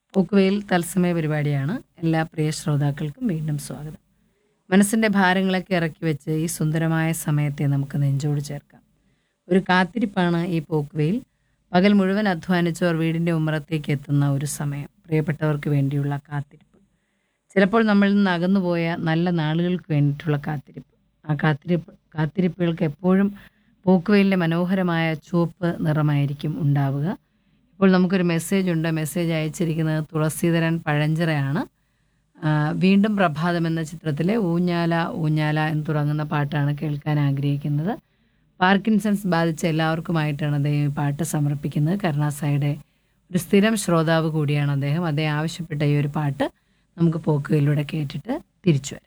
പോക്കുവെയിൽ തത്സമയ പരിപാടിയാണ് എല്ലാ പ്രിയ ശ്രോതാക്കൾക്കും വീണ്ടും സ്വാഗതം മനസ്സിൻ്റെ ഭാരങ്ങളൊക്കെ ഇറക്കി വെച്ച് ഈ സുന്ദരമായ സമയത്തെ നമുക്ക് നെഞ്ചോട് ചേർക്കാം ഒരു കാത്തിരിപ്പാണ് ഈ പോക്കുവെയിൽ പകൽ മുഴുവൻ അധ്വാനിച്ചവർ വീടിൻ്റെ ഉമ്മറത്തേക്ക് എത്തുന്ന ഒരു സമയം പ്രിയപ്പെട്ടവർക്ക് വേണ്ടിയുള്ള കാത്തിരിപ്പ് ചിലപ്പോൾ നമ്മളിൽ നിന്ന് അകന്നുപോയ നല്ല നാളുകൾക്ക് വേണ്ടിയിട്ടുള്ള കാത്തിരിപ്പ് ആ കാത്തിരിപ്പ് കാത്തിരിപ്പുകൾക്ക് എപ്പോഴും പോക്കുവെയിലിൻ്റെ മനോഹരമായ ചുവപ്പ് നിറമായിരിക്കും ഉണ്ടാവുക ഇപ്പോൾ നമുക്കൊരു മെസ്സേജ് ഉണ്ട് മെസ്സേജ് അയച്ചിരിക്കുന്നത് തുളസീധരൻ പഴഞ്ചിറയാണ് ആ, വീണ്ടും പ്രഭാതം എന്ന ചിത്രത്തിലെ ഊഞ്ഞാല ഊഞ്ഞാല എന്ന് തുടങ്ങുന്ന പാട്ടാണ് കേൾക്കാൻ ആഗ്രഹിക്കുന്നത് പാർക്കിൻസൺസ് ബാധിച്ച എല്ലാവർക്കുമായിട്ടാണ് അദ്ദേഹം ഈ പാട്ട് സമർപ്പിക്കുന്നത് കരുണാസായുടെ ഒരു സ്ഥിരം ശ്രോതാവ് കൂടിയാണ് അദ്ദേഹം അദ്ദേഹം ആവശ്യപ്പെട്ട ഈ ഒരു പാട്ട് നമുക്ക് പോക്കുവയിലൂടെ കേട്ടിട്ട് തിരിച്ചു വരാം